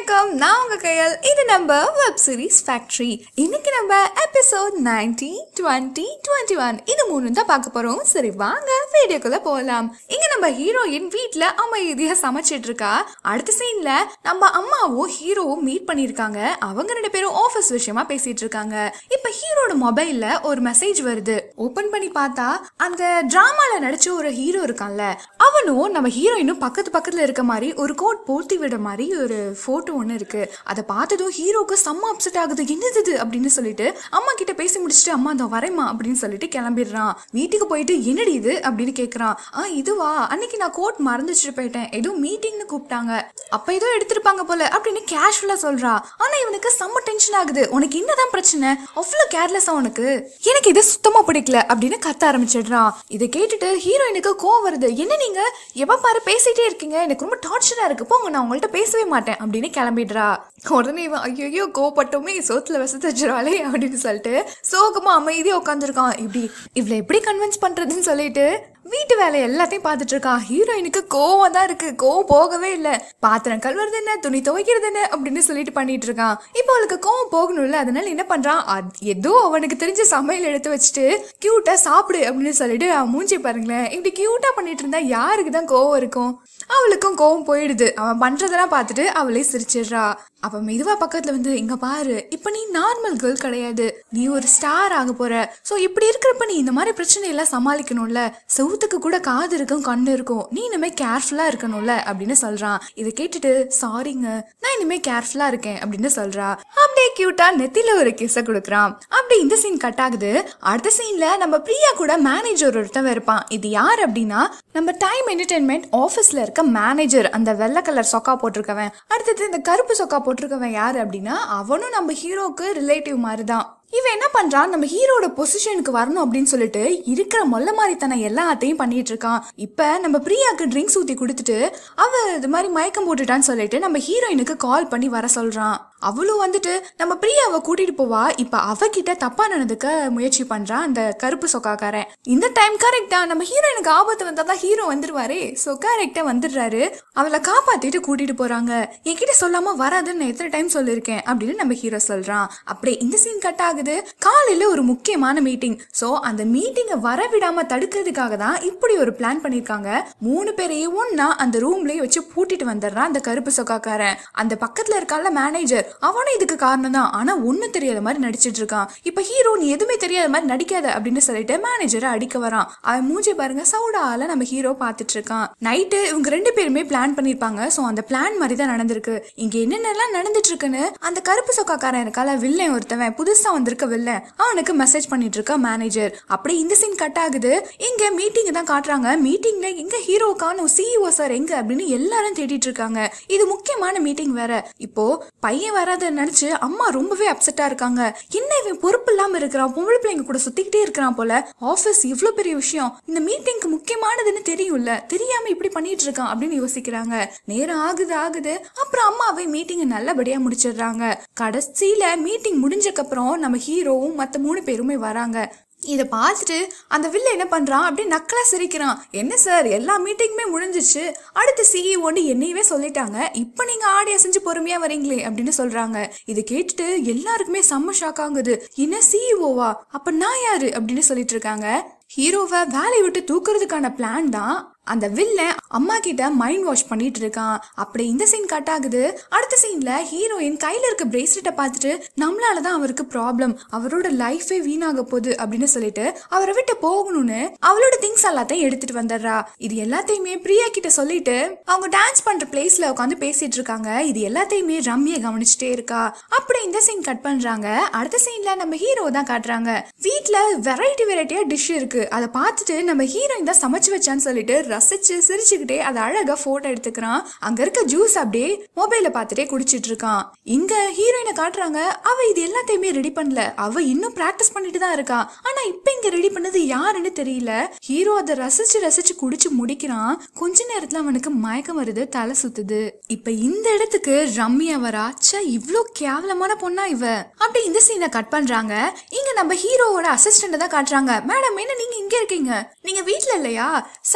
வணக்கம் நான் உங்க கையல் இது நம்ம வெப் சீரிஸ் ஃபேக்டரி இன்னைக்கு நம்ம எபிசோட் 19 டுவெண்ட்டி டுவெண்ட்டி ஒன் இது மூணு தான் பார்க்க போறோம் சரி வாங்க வீடியோக்குள்ள போகலாம் இங்க நம்ம ஹீரோயின் வீட்ல அமைதியா சமைச்சிட்டு இருக்கா அடுத்த சீன்ல நம்ம அம்மாவும் ஹீரோவும் மீட் பண்ணிருக்காங்க அவங்க ரெண்டு பேரும் ஆஃபீஸ் விஷயமா பேசிட்டு இருக்காங்க இப்ப ஹீரோட மொபைல்ல ஒரு மெசேஜ் வருது ஓபன் பண்ணி பார்த்தா அந்த டிராமால நடிச்ச ஒரு ஹீரோ இருக்கான்ல அவனும் நம்ம ஹீரோயினும் பக்கத்து பக்கத்துல இருக்க மாதிரி ஒரு கோட் போர்த்தி விட மாதிரி ஒரு போட்டோ ஒன்று இருக்கு அதை பார்த்ததும் ஹீரோக்கு செம்ம அப்செட் ஆகுது என்னது இது அப்படின்னு சொல்லிட்டு அம்மா கிட்ட பேசி முடிச்சுட்டு அம்மா அதை வரேம்மா அப்படின்னு சொல்லிட்டு கிளம்பிடுறான் வீட்டுக்கு போயிட்டு என்னடி இது அப்படின்னு கேட்குறான் ஆ இதுவா அன்னைக்கு நான் கோட் மறந்து வச்சுட்டு போயிட்டேன் ஏதோ மீட்டிங்னு கூப்பிட்டாங்க அப்ப ஏதோ எடுத்திருப்பாங்க போல அப்படின்னு கேஷுவலா சொல்றா ஆனா இவனுக்கு செம்ம டென்ஷன் ஆகுது உனக்கு என்னதான் பிரச்சனை அவ்வளோ கேர்லெஸ்ஸா உனக்கு எனக்கு இது சுத்தமா பிடிக்கல அப்படின்னு கத்த ஆரம்பிச்சிடுறான் இதை கேட்டுட்டு ஹீரோயினுக்கு கோவம் வருது என்ன நீங்க எப்ப பாரு பேசிட்டே இருக்கீங்க எனக்கு ரொம்ப டார்ச்சரா இருக்கு போங்க நான் உங்கள்ட்ட பேசவே மாட்டேன் அப்படின்னு கிளம்பிடுறா உடனே இவன் ஐயோ கோவப்பட்டோமே சோத்துல விசத்து வச்சிருவாளே அப்படின்னு சொல்லிட்டு சோகமா அமைதியா உட்காந்துருக்கான் இப்படி இவளை எப்படி கன்வின்ஸ் பண்றதுன்னு சொல்லிட்டு வீட்டு வேலை எல்லாத்தையும் பார்த்துட்டு இருக்கான் ஹீரோயினுக்கு கோவம் தான் இருக்கு கோவம் போகவே இல்லை பாத்திரம் கழுவுறது என்ன துணி துவைக்கிறது என்ன அப்படின்னு சொல்லிட்டு பண்ணிட்டு இருக்கான் இப்போ அவளுக்கு கோவம் போகணும்ல அதனால என்ன பண்றான் அது ஏதோ அவனுக்கு தெரிஞ்ச சமையல் எடுத்து வச்சுட்டு கியூட்டா சாப்பிடு அப்படின்னு சொல்லிட்டு அவன் மூஞ்சி பாருங்களேன் இப்படி கியூட்டா பண்ணிட்டு இருந்தா யாருக்கு தான் கோவம் இருக்கும் அவளுக்கும் கோவம் போயிடுது அவன் பண்றதெல்லாம் பார்த்துட்டு அவளே சிரிச்சிடுறா அப்ப மெதுவா பக்கத்துல வந்து இங்க பாரு இப்ப நீ நார்மல் கேர்ள் கிடையாது நீ ஒரு ஸ்டார் ஆக போற சோ இப்படி இருக்கிறப்ப நீ இந்த மாதிரி பிரச்சனை எல்லாம் சமாளிக்கணும்ல செவுத்துக்கு கூட காது இருக்கும் கண்ணு இருக்கும் நீ இனிமே கேர்ஃபுல்லா இருக்கணும்ல அப்படின்னு சொல்றான் இதை கேட்டுட்டு சாரிங்க நான் இனிமே கேர்ஃபுல்லா இருக்கேன் அப்படின்னு சொல்றா அப்படியே கியூட்டா நெத்தில ஒரு கிச கொடுக்குறான் அப்படி இந்த சீன் கட் ஆகுது அடுத்த சீன்ல நம்ம பிரியா கூட மேனேஜர் ஒருத்தவன் இருப்பான் இது யார் அப்படின்னா நம்ம டைம் என்டர்டைன்மெண்ட் ஆஃபீஸ்ல இருக்க மேனேஜர் அந்த வெள்ளை கலர் சொக்கா போட்டிருக்கவன் அடுத்தது இந்த கருப்பு சொக்கா போட்டிருக்கவன் யாரு அப்படின்னா அவனும் நம்ம ஹீரோக்கு ரிலேட்டிவ் மாதிரி தான் இவன் என்ன பண்றான் நம்ம ஹீரோட பொசிஷனுக்கு வரணும் அப்படின்னு சொல்லிட்டு இருக்கிற மொல்ல மாதிரித்தனம் எல்லாத்தையும் பண்ணிட்டு இருக்கான் இப்ப நம்ம பிரியாக்கு ட்ரிங்க்ஸ் ஊத்தி கொடுத்துட்டு அவ இது மாதிரி மயக்கம் போட்டுட்டான்னு சொல்லிட்டு நம்ம ஹீரோயினுக்கு கால் பண்ணி வர சொல்றான் அவளும் வந்துட்டு நம்ம பிரியாவை கூட்டிட்டு போவா இப்ப அவகிட்ட தப்பா நடந்துக்க முயற்சி பண்றான் அந்த கருப்பு சொக்காக்காரன் இந்த டைம் கரெக்டா நம்ம ஹீரோயினுக்கு ஆபத்து வந்தா தான் ஹீரோ வந்துருவாரே சோ கரெக்டா வந்துடுறாரு அவளை காப்பாத்திட்டு கூட்டிட்டு போறாங்க என்கிட்ட சொல்லாம வராதுன்னு நான் எத்தனை டைம் சொல்லியிருக்கேன் அப்படின்னு நம்ம ஹீரோ சொல்றான் அப்படியே இந்த சீன் கட் ஆகுது காலையில ஒரு முக்கியமான மீட்டிங் சோ அந்த மீட்டிங்கை வர விடாம தடுக்கிறதுக்காக தான் இப்படி ஒரு பிளான் பண்ணிருக்காங்க மூணு பேரையும் ஒன்னா அந்த ரூம்லயே வச்சு பூட்டிட்டு வந்துடுறான் அந்த கருப்பு சொக்காக்காரன் அந்த பக்கத்துல இருக்கால மேனேஜர் அவனும் இதுக்கு காரணம் தான் ஆனா ஒண்ணும் தெரியாத மாதிரி நடிச்சிட்டு இருக்கான் இப்ப ஹீரோ நீ எதுவுமே தெரியாத மாதிரி நடிக்காத அப்படின்னு சொல்லிட்டு மேனேஜரை அடிக்க வரான் அவன் மூஞ்சி பாருங்க சவுடால நம்ம ஹீரோ பார்த்துட்டு இருக்கான் நைட்டு இவங்க ரெண்டு பேருமே பிளான் பண்ணிருப்பாங்க சோ அந்த பிளான் மாதிரி தான் நடந்திருக்கு இங்க என்னென்னலாம் நடந்துட்டு இருக்குன்னு அந்த கருப்பு சொக்காக்காரன் இருக்கால வில்லன் ஒருத்தவன் புதுசா வந்திருக்க வில்லன் அவனுக்கு மெசேஜ் பண்ணிட்டு இருக்கா மேனேஜர் அப்படியே இந்த சீன் கட் ஆகுது இங்க மீட்டிங் தான் காட்டுறாங்க மீட்டிங்ல எங்க ஹீரோ காணும் சிஇஓ சார் எங்க அப்படின்னு எல்லாரும் தேடிட்டு இருக்காங்க இது முக்கியமான மீட்டிங் வேற இப்போ பையன் வராத நினைச்சு அம்மா ரொம்பவே அப்செட்டா இருக்காங்க என்ன இவன் பொறுப்பு இல்லாம இருக்கிறான் பொம்பளை பிள்ளைங்க கூட சுத்திக்கிட்டே இருக்கிறான் போல ஆபீஸ் இவ்வளவு பெரிய விஷயம் இந்த மீட்டிங்க்கு முக்கியமானதுன்னு தெரியும்ல தெரியாம இப்படி பண்ணிட்டு இருக்கான் அப்படின்னு யோசிக்கிறாங்க நேரம் ஆகுது ஆகுது அப்புறம் அம்மாவே மீட்டிங்கை நல்லபடியா முடிச்சிடுறாங்க கடைசியில மீட்டிங் முடிஞ்சக்கப்புறம் நம்ம ஹீரோவும் மத்த மூணு பேருமே வராங்க இதை பார்த்துட்டு அந்த வில்ல என்ன பண்றான் அப்படியே நக்கலா சிரிக்கிறான் என்ன சார் எல்லா மீட்டிங்குமே முடிஞ்சிச்சு அடுத்த சிஇஓன்னு என்னையவே சொல்லிட்டாங்க இப்போ நீங்க ஆடி அசைஞ்சு பொறுமையா வரீங்களே அப்படின்னு சொல்றாங்க இதை கேட்டுட்டு எல்லாருக்குமே செம்ம ஷாக் ஆகுது என்ன சிஇஓவா அப்ப நான் யாரு அப்படின்னு சொல்லிட்டு இருக்காங்க ஹீரோவை வேலையை விட்டு தூக்குறதுக்கான பிளான் தான் அந்த வில்லன் அம்மா கிட்ட மைண்ட் வாஷ் பண்ணிட்டு இருக்கான் அப்படி இந்த சீன் கட் ஆகுது அடுத்த சீன்ல ஹீரோயின் கையில இருக்க பிரேஸ்லெட்டை பார்த்துட்டு நம்மளால தான் அவருக்கு ப்ராப்ளம் அவரோட லைஃபே வீணாக போகுது அப்படின்னு சொல்லிட்டு அவரை விட்டு போகணும்னு அவளோட திங்ஸ் எல்லாத்தையும் எடுத்துட்டு வந்துடுறா இது எல்லாத்தையுமே பிரியா கிட்ட சொல்லிட்டு அவங்க டான்ஸ் பண்ற பிளேஸ்ல உட்காந்து பேசிட்டு இருக்காங்க இது எல்லாத்தையுமே ரம்யா கவனிச்சுட்டே இருக்கா அப்படி இந்த சீன் கட் பண்றாங்க அடுத்த சீன்ல நம்ம ஹீரோ தான் காட்டுறாங்க வீட்ல வெரைட்டி வெரைட்டியா டிஷ் இருக்கு அதை பார்த்துட்டு நம்ம ஹீரோயின் தான் சமைச்சு வச்சான்னு சொல்லிட்டு ரசிச்சு சிரிச்சுக்கிட்டே அதை அழகா போட்டோ எடுத்துக்கிறான் அங்க இருக்க ஜூஸ் அப்படியே மொபைல பார்த்துட்டே குடிச்சிட்டு இருக்கான் இங்க ஹீரோயினை காட்டுறாங்க அவ இது எல்லாத்தையுமே ரெடி பண்ணல அவ இன்னும் பிராக்டிஸ் பண்ணிட்டு தான் இருக்கா ஆனா இப்ப இங்க ரெடி பண்ணது யாருன்னு தெரியல ஹீரோ அதை ரசிச்சு ரசிச்சு குடிச்சு முடிக்கிறான் கொஞ்ச நேரத்துல அவனுக்கு மயக்கம் வருது தலை சுத்துது இப்ப இந்த இடத்துக்கு ரம்யா வரா ச்சே இவ்ளோ கேவலமான பொண்ணா இவ அப்படி இந்த சீனை கட் பண்றாங்க இங்க நம்ம ஹீரோவோட அசிஸ்டன்ட் தான் காட்டுறாங்க மேடம் என்ன நீங்க இங்க இருக்கீங்க நீங்க வீட்ல இல்லையா சார் என்னமோ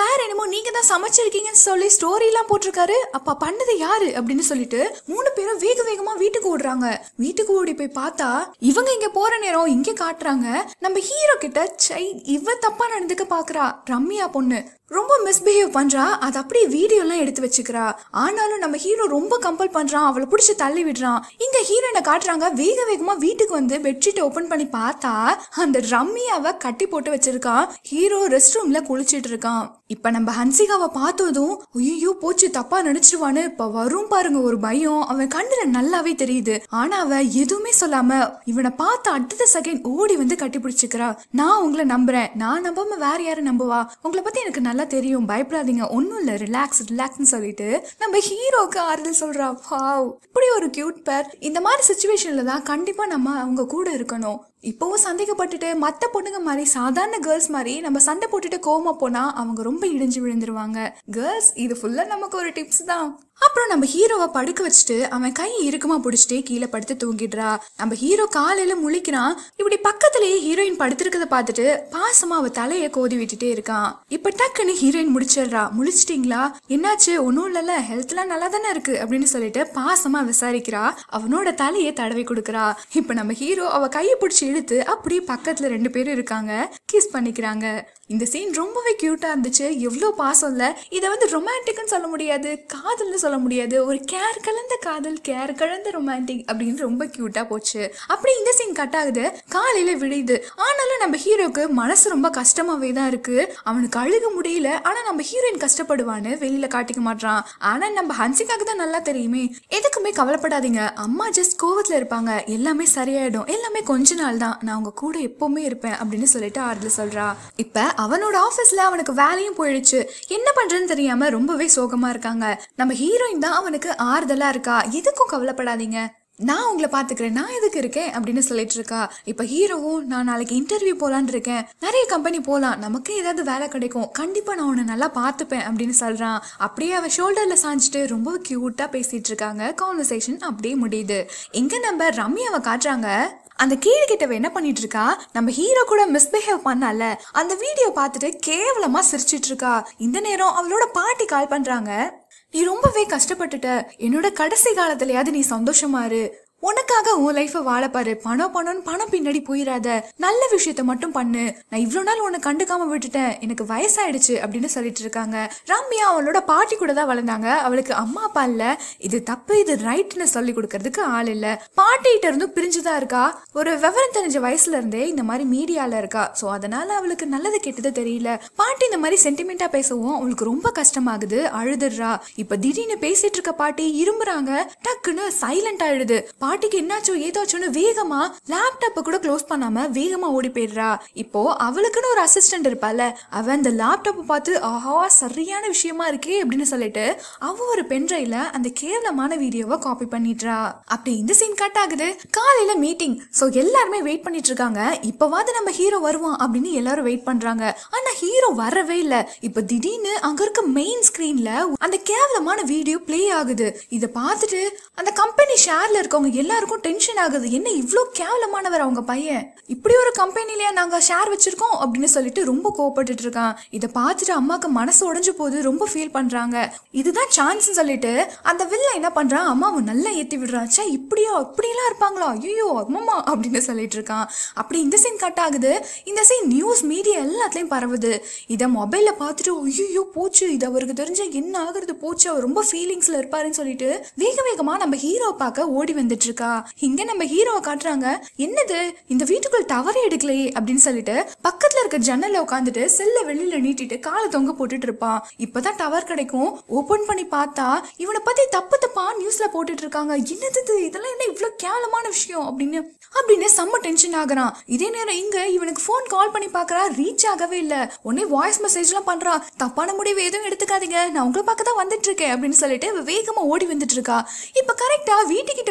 நீங்க தான் சமைச்சிருக்கீங்கன்னு சொல்லி ஸ்டோரி எல்லாம் போட்டிருக்காரு அப்ப பண்ணது யாரு அப்படின்னு சொல்லிட்டு மூணு பேரும் வேக வேகமா வீட்டுக்கு ஓடுறாங்க வீட்டுக்கு ஓடி போய் பார்த்தா இவங்க இங்க போற நேரம் இங்க காட்டுறாங்க நம்ம ஹீரோ கிட்ட சை இவ தப்பா நடந்துக்க பாக்குறா ரம்யா பொண்ணு ரொம்ப மிஸ்பிஹேவ் பண்றா அது அப்படியே வீடியோ எல்லாம் எடுத்து வச்சுக்கிறா ஆனாலும் நம்ம ஹீரோ ரொம்ப கம்பல் பண்றான் அவளை பிடிச்சி தள்ளி விடுறான் இங்க ஹீரோயினை காட்டுறாங்க வேக வேகமா வீட்டுக்கு வந்து பெட்ஷீட் ஓபன் பண்ணி பார்த்தா அந்த ரம்மியாவை கட்டி போட்டு வச்சிருக்கான் ஹீரோ ரெஸ்ட் ரூம்ல குளிச்சிட்டு இருக்கான் இப்ப நம்ம ஹன்சிகாவை பார்த்ததும் ஐயோ போச்சு தப்பா நினைச்சிருவான்னு இப்ப வரும் பாருங்க ஒரு பயம் அவன் கண்ணுல நல்லாவே தெரியுது ஆனா அவ எதுவுமே சொல்லாம இவனை பார்த்த அடுத்த செகண்ட் ஓடி வந்து கட்டி பிடிச்சிக்கிறா நான் உங்களை நம்புறேன் நான் நம்பாம வேற யாரும் நம்புவா உங்களை பத்தி எனக்கு நல்லா தெரியும் பயப்படாதீங்க ஒன்றும் இல்லை ரிலாக்ஸ் ரிலாக்ஸ்னு சொல்லிட்டு நம்ம ஹீரோக்கு ஆறுதல் சொல்றா வாவ் இப்படி ஒரு கியூட் பேர் இந்த மாதிரி சுச்சுவேஷன்ல தான் கண்டிப்பா நம்ம அவங்க கூட இருக்கணும் இப்போவும் சந்தேகப்பட்டுட்டு மற்ற பொண்ணுங்க மாதிரி சாதாரண கேர்ள்ஸ் மாதிரி நம்ம சண்டை போட்டுட்டு கோமா போனா அவங்க ரொம்ப இடிஞ்சு விழுந்துருவாங்க கேர்ள்ஸ் இது ஃபுல்லா நமக்கு ஒரு டிப்ஸ் தான் அப்புறம் நம்ம ஹீரோவை படுக்க வச்சுட்டு அவன் கை இறுக்கமா பிடிச்சிட்டே கீழே படுத்து தூங்கிடுறா நம்ம ஹீரோ காலையில முழிக்கிறான் இப்படி பக்கத்துலயே ஹீரோயின் படுத்திருக்கத பார்த்துட்டு பாசமா அவ தலையை கோதி விட்டுட்டே இருக்கான் இப்ப டக்குன்னு ஹீரோயின் முடிச்சிடுறா முழிச்சிட்டீங்களா என்னாச்சு ஒன்றும் இல்லைல்ல ஹெல்த்லாம் நல்லா தானே இருக்கு அப்படின்னு சொல்லிட்டு பாசமா விசாரிக்கிறா அவனோட தலையை தடவி கொடுக்குறா இப்ப நம்ம ஹீரோ அவ கையை பிடிச்சி இழுத்து அப்படியே பக்கத்துல ரெண்டு பேரும் இருக்காங்க கிஸ் பண்ணிக்கிறாங்க இந்த சீன் ரொம்பவே கியூட்டா இருந்துச்சு எவ்வளோ பாசம் இல்லை இதை வந்து ரொமான்டிக்னு சொல்ல முடியாது காதல்னு சொல்ல முடியாது ஒரு கேர் கலந்த காதல் கேர் கலந்த ரொமான்டிக் அப்படின்னு ரொம்ப கியூட்டா போச்சு அப்படி இந்த சீன் கட் ஆகுது காலையில விடியுது ஆனாலும் நம்ம ஹீரோக்கு மனசு ரொம்ப கஷ்டமாவே தான் இருக்கு அவனுக்கு அழுக முடியல ஆனா நம்ம ஹீரோயின் கஷ்டப்படுவான்னு வெளியில காட்டிக்க மாட்டான் ஆனா நம்ம ஹன்சிகாக்கு தான் நல்லா தெரியுமே எதுக்குமே கவலைப்படாதீங்க அம்மா ஜஸ்ட் கோவத்துல இருப்பாங்க எல்லாமே சரியாயிடும் எல்லாமே கொஞ்ச நாள் தான் நான் உங்க கூட எப்பவுமே இருப்பேன் அப்படின்னு சொல்லிட்டு ஆறுதல் சொல்றா இப்ப அவனோட ஆஃபீஸ்ல அவனுக்கு வேலையும் போயிடுச்சு என்ன பண்றதுன்னு தெரியாம ரொம்பவே சோகமா இருக்காங்க நம்ம ஹீரோயின் தான் அவனுக்கு ஆறுதலா இருக்கா எதுக்கும் கவலைப்படாதீங்க நான் உங்களை பாத்துக்கிறேன் நான் எதுக்கு இருக்கேன் அப்படின்னு சொல்லிட்டு இருக்கா இப்ப ஹீரோவும் நான் நாளைக்கு இன்டர்வியூ போலான்னு இருக்கேன் நிறைய கம்பெனி போலாம் நமக்கு ஏதாவது வேலை கிடைக்கும் கண்டிப்பா நான் உன்னை நல்லா பார்த்துப்பேன் அப்படின்னு சொல்றான் அப்படியே அவன் ஷோல்டர்ல சாஞ்சிட்டு ரொம்ப கியூட்டா பேசிட்டு இருக்காங்க கான்வர்சேஷன் அப்படியே முடியுது எங்க நம்ம ரம்யாவை காட்டுறாங்க அந்த கீழே கிட்டவ என்ன பண்ணிட்டு இருக்கா நம்ம ஹீரோ கூட மிஸ்பிஹேவ் பண்ணால அந்த வீடியோ பார்த்துட்டு கேவலமா சிரிச்சிட்டு இருக்கா இந்த நேரம் அவளோட பாட்டி கால் பண்றாங்க நீ ரொம்பவே கஷ்டப்பட்டுட்ட என்னோட கடைசி காலத்துலயாவது நீ சந்தோஷமா இரு உனக்காக உன் லைஃபை வாழ பாரு பணம் பணம்னு பணம் பின்னாடி போயிடாத நல்ல விஷயத்த மட்டும் பண்ணு நான் இவ்வளோ நாள் உன்னை கண்டுக்காம விட்டுட்டேன் எனக்கு வயசாயிடுச்சு அப்படின்னு சொல்லிட்டு இருக்காங்க ரம்யா அவளோட பாட்டி கூட தான் வளர்ந்தாங்க அவளுக்கு அம்மா அப்பா இல்ல இது தப்பு இது ரைட்னு சொல்லி கொடுக்கறதுக்கு ஆள் இல்ல பாட்டிகிட்ட இருந்தும் பிரிஞ்சுதான் இருக்கா ஒரு விவரம் தெரிஞ்ச வயசுல இருந்தே இந்த மாதிரி மீடியால இருக்கா ஸோ அதனால அவளுக்கு நல்லது கெட்டது தெரியல பாட்டி இந்த மாதிரி சென்டிமெண்டா பேசவும் அவளுக்கு ரொம்ப கஷ்டமாகுது அழுதுடுறா இப்ப திடீர்னு பேசிட்டு இருக்க பாட்டி இரும்புறாங்க டக்குன்னு சைலண்ட் ஆயிடுது பாட்டிக்கு என்னாச்சோ ஏதாச்சோன்னு வேகமா லேப்டாப்பை கூட க்ளோஸ் பண்ணாம வேகமா ஓடி போயிடுறா இப்போ அவளுக்குன்னு ஒரு அசிஸ்டன்ட் இருப்பால அவ அந்த லேப்டாப்பை பார்த்து ஆஹா சரியான விஷயமா இருக்கே அப்படின்னு சொல்லிட்டு அவ ஒரு பென்ட்ரைவ்ல அந்த கேவலமான வீடியோவை காப்பி பண்ணிடுறா அப்படி இந்த சீன் கட் ஆகுது காலையில மீட்டிங் ஸோ எல்லாருமே வெயிட் பண்ணிட்டு இருக்காங்க இப்பவாது நம்ம ஹீரோ வருவான் அப்படின்னு எல்லாரும் வெயிட் பண்றாங்க ஆனா ஹீரோ வரவே இல்லை இப்ப திடீர்னு அங்க இருக்க மெயின் ஸ்கிரீன்ல அந்த கேவலமான வீடியோ ப்ளே ஆகுது இதை பார்த்துட்டு அந்த கம்பெனி ஷேர்ல இருக்கவங்க எல்லாருக்கும் டென்ஷன் ஆகுது என்ன இவ்வளோ கேவலமானவர் அவங்க பையன் இப்படி ஒரு கம்பெனிலயா நாங்க ஷேர் வச்சிருக்கோம் அப்படின்னு சொல்லிட்டு ரொம்ப கோவப்பட்டுட்டு இருக்கான் இதை பார்த்துட்டு அம்மாக்கு மனசு உடைஞ்சு போது ரொம்ப ஃபீல் பண்றாங்க இதுதான் சான்ஸ் சொல்லிட்டு அந்த வில்ல என்ன பண்றான் அம்மாவை நல்லா ஏத்தி விடுறான் ச்சே இப்படியா இப்படியெல்லாம் இருப்பாங்களா ஐயோ அம்மா அப்படின்னு சொல்லிட்டு இருக்கான் அப்படி இந்த சீன் கட் ஆகுது இந்த சீன் நியூஸ் மீடியா எல்லாத்துலயும் பரவுது இதை மொபைல்ல பார்த்துட்டு ஐயோ போச்சு இது அவருக்கு தெரிஞ்ச என்ன ஆகுறது போச்சு அவர் ரொம்ப ஃபீலிங்ஸ்ல இருப்பாருன்னு சொல்லிட்டு வேக வேகமா நம்ம ஹீரோ பார்க்க ஓடி வந்துட்டு இருக்கா இங்க நம்ம ஹீரோவை காட்டுறாங்க என்னது இந்த வீட்டுக்குள் டவரே எடுக்கலையே அப்படின்னு சொல்லிட்டு பக்கத்துல இருக்க ஜன்னல்ல உட்காந்துட்டு செல்ல வெளியில நீட்டிட்டு காலை தொங்க போட்டுட்டு இருப்பான் இப்பதான் டவர் கிடைக்கும் ஓபன் பண்ணி பார்த்தா இவனை பத்தி தப்பு தப்பா நியூஸ்ல போட்டுட்டு இருக்காங்க என்னது இது? இதெல்லாம் என்ன இவ்வளவு கேவலமான விஷயம் அப்படின்னு அப்படின்னு செம்ம டென்ஷன் ஆகுறான் இதே நேரம் இங்க இவனுக்கு ஃபோன் கால் பண்ணி பார்க்கறா ரீச் ஆகவே இல்ல உடனே வாய்ஸ் மெசேஜ்லாம் பண்றா தப்பான முடிவு எதுவும் எடுத்துக்காதீங்க நான் உங்களை பார்க்க தான் வந்துட்டு இருக்கேன் அப்படின்னு சொல்லிட்டு இவ வேகமா ஓடி வந்துட்டு இருக்கா இப்ப கரெக்டா வீட்டுக்கிட்ட வந்தோடனே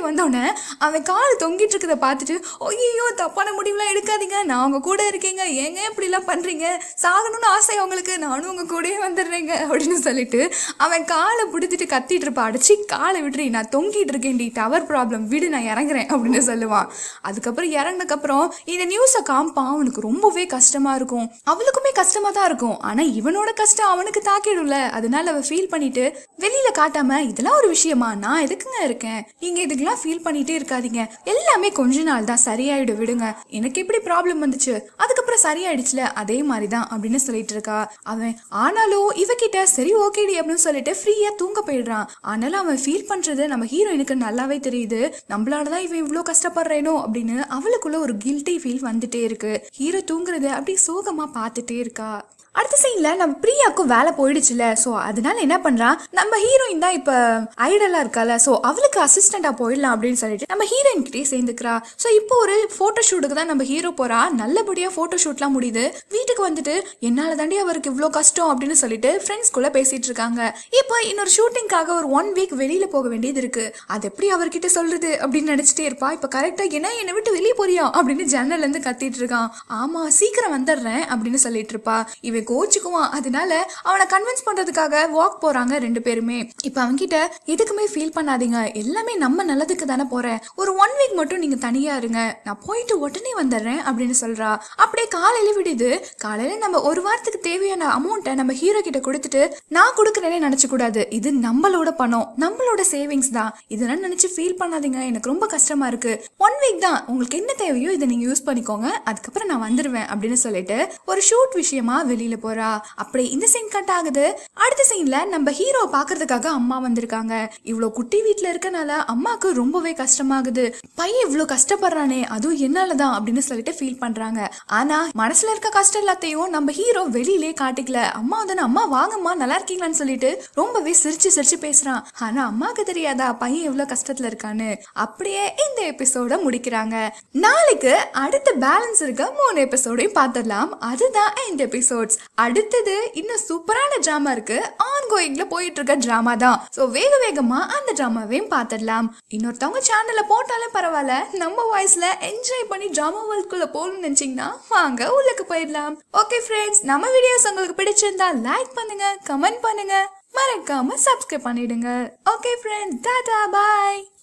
அவன் கால் தொங்கிட்டு இருக்கிறத பார்த்துட்டு ஐயோ தப்பான முடிவுலாம் எடுக்காதீங்க நான் உங்க கூட இருக்கேங்க ஏங்க இப்படிலாம் பண்றீங்க சாகணும்னு ஆசை உங்களுக்கு நானும் உங்க கூடயே வந்துடுறேங்க அப்படின்னு சொல்லிட்டு அவன் காலை பிடிச்சிட்டு கத்திட்டு இருப்பா அடிச்சு காலை விட்டுறி நான் தொங்கிட்டு இருக்கேன்டி டவர் ப்ராப்ளம் விடு நான் இறங்குறேன் அப்படின்னு சொல்லுவான் அதுக்கப்புறம் இறங்கினதுக்கப்புறம் இந்த நியூஸை காமிப்பான் அவனுக்கு ரொம்பவே கஷ்டமா இருக்கும் அவளுக்குமே கஷ்டமா தான் இருக்கும் ஆனா இவனோட கஷ்டம் அவனுக்கு தாக்கிடும்ல அதனால அவ ஃபீல் பண்ணிட்டு வெளியில காட்டாம இதெல்லாம் ஒரு விஷயமா நான் எதுக்குங்க இருக்கேன் நீங்க இதுக்கெல்லாம் ஃபீல் பண்ணிட்டே இருக்காதீங்க எல்லாமே கொஞ்ச நாள் தான் சரியாயிடும் விடுங்க எனக்கு எப்படி ப்ராப்ளம் வந்துச்சு அதுக்கப்புறம் சரியாயிடுச்சுல அதே மாதிரி தான் அப்படின்னு சொல்லிட்டு இருக்கா அவன் ஆனாலும் இவகிட்ட சரி ஓகேடி அப்படின்னு சொல்லிட்டு ஃப்ரீயா தூங்க போயிடுறான் ஆனாலும் அவன் ஃபீல் பண்றது நம்ம ஹீரோயினுக்கு நல்லாவே தெரியுது நம்மளால தான் இவன் இவ்வளோ கஷ்டப்படுறேனோ அப்படின்னு அவளுக்குள்ள ஒரு கில்ட்டி ஃபீல் வந்துட்டே இருக்கு ஹீரோ தூங்குறத அப்படியே சோகமா பார்த்துட்டே இருக்கா அடுத்த சீன்ல நம்ம பிரியாக்கும் வேலை போயிடுச்சுல ஸோ அதனால என்ன பண்றான் நம்ம ஹீரோயின் தான் இப்போ ஐடலா இருக்கால ஸோ அவளுக்கு அசிஸ்டண்டா போயிடலாம் அப்படின்னு சொல்லிட்டு நம்ம ஹீரோயின் கிட்டே சேர்ந்துக்கிறா ஸோ இப்போ ஒரு போட்டோ ஷூட்டுக்கு தான் நம்ம ஹீரோ போறா நல்லபடியா போட்டோ ஷூட்லாம் முடியுது வீட்டுக்கு வந்துட்டு என்னால தாண்டி அவருக்கு இவ்வளோ கஷ்டம் அப்படின்னு சொல்லிட்டு ஃப்ரெண்ட்ஸ்குள்ள பேசிட்டு இருக்காங்க இப்போ இன்னொரு ஷூட்டிங்காக ஒரு ஒன் வீக் வெளியில போக வேண்டியது இருக்கு அது எப்படி அவர்கிட்ட சொல்றது அப்படின்னு நினைச்சிட்டே இருப்பா இப்போ கரெக்டா என்ன என்னை விட்டு வெளியே போறியா அப்படின்னு ஜன்னல்ல இருந்து கத்திட்டு இருக்கான் ஆமா சீக்கிரம் வந்துடுறேன் அப்படின்னு சொல்லிட்டு இருப்பா இவன் கோச்சுக்குவான் அதனால அவனை கன்வின்ஸ் பண்றதுக்காக வாக் போறாங்க ரெண்டு பேருமே இப்போ அவன்கிட்ட எதுக்குமே ஃபீல் பண்ணாதீங்க எல்லாமே நம்ம நல்லதுக்கு தானே போறேன் ஒரு ஒன் வீக் மட்டும் நீங்க தனியா இருங்க நான் போயிட்டு உடனே வந்துடுறேன் அப்படின்னு சொல்றா அப்படியே காலையில விடுது காலையில நம்ம ஒரு வாரத்துக்கு தேவையான அமௌண்ட்டை நம்ம ஹீரோ கிட்ட கொடுத்துட்டு நான் கொடுக்குறேனே நினைச்சு கூடாது இது நம்மளோட பணம் நம்மளோட சேவிங்ஸ் தான் இதெல்லாம் நினைச்சு ஃபீல் பண்ணாதீங்க எனக்கு ரொம்ப கஷ்டமா இருக்கு ஒன் வீக் தான் உங்களுக்கு என்ன தேவையோ இதை நீங்க யூஸ் பண்ணிக்கோங்க அதுக்கப்புறம் நான் வந்துருவேன் அப்படின்னு சொல்லிட்டு ஒரு ஷூட் விஷயமா வெளியில போறா அப்படி இந்த சீன் கட் ஆகுது அடுத்த சீன்ல நம்ம ஹீரோ பாக்குறதுக்காக அம்மா வந்திருக்காங்க இவ்வளவு குட்டி வீட்ல இருக்கனால அம்மாக்கு ரொம்பவே கஷ்டமாகுது பையன் இவ்வளவு கஷ்டப்படுறானே அதுவும் என்னாலதான் அப்படின்னு சொல்லிட்டு ஃபீல் பண்றாங்க ஆனா மனசுல இருக்க கஷ்டம் எல்லாத்தையும் நம்ம ஹீரோ வெளியிலே காட்டிக்கல அம்மா வந்து அம்மா வாங்கம்மா நல்லா இருக்கீங்களான்னு சொல்லிட்டு ரொம்பவே சிரிச்சு சிரிச்சு பேசுறான் ஆனா அம்மாக்கு தெரியாதா பையன் எவ்வளவு கஷ்டத்துல இருக்கான்னு அப்படியே இந்த எபிசோட முடிக்கிறாங்க நாளைக்கு அடுத்த பேலன்ஸ் இருக்க மூணு எபிசோடையும் பார்த்துடலாம் அதுதான் இந்த எபிசோட்ஸ் அடுத்தது இன்னும் சூப்பரான ட்ராமா இருக்கு ஆன் கோயிங்ல போயிட்டு இருக்க ட்ராமா தான் ஸோ வேக வேகமா அந்த ட்ராமாவையும் பார்த்துடலாம் இன்னொருத்தவங்க சேனல்ல போட்டாலும் பரவாயில்ல நம்ம வாய்ஸ்ல என்ஜாய் பண்ணி ட்ராமா வேர்ல்ட்குள்ள போகணும்னு நினைச்சீங்கன்னா வாங்க உள்ளுக்கு போயிடலாம் ஓகே ஃப்ரெண்ட்ஸ் நம்ம வீடியோஸ் உங்களுக்கு பிடிச்சிருந்தா லைக் பண்ணுங்க கமெண்ட் பண்ணுங்க மறக்காம சப்ஸ்கிரைப் பண்ணிடுங்க ஓகே ஃப்ரெண்ட்ஸ் டாடா பாய்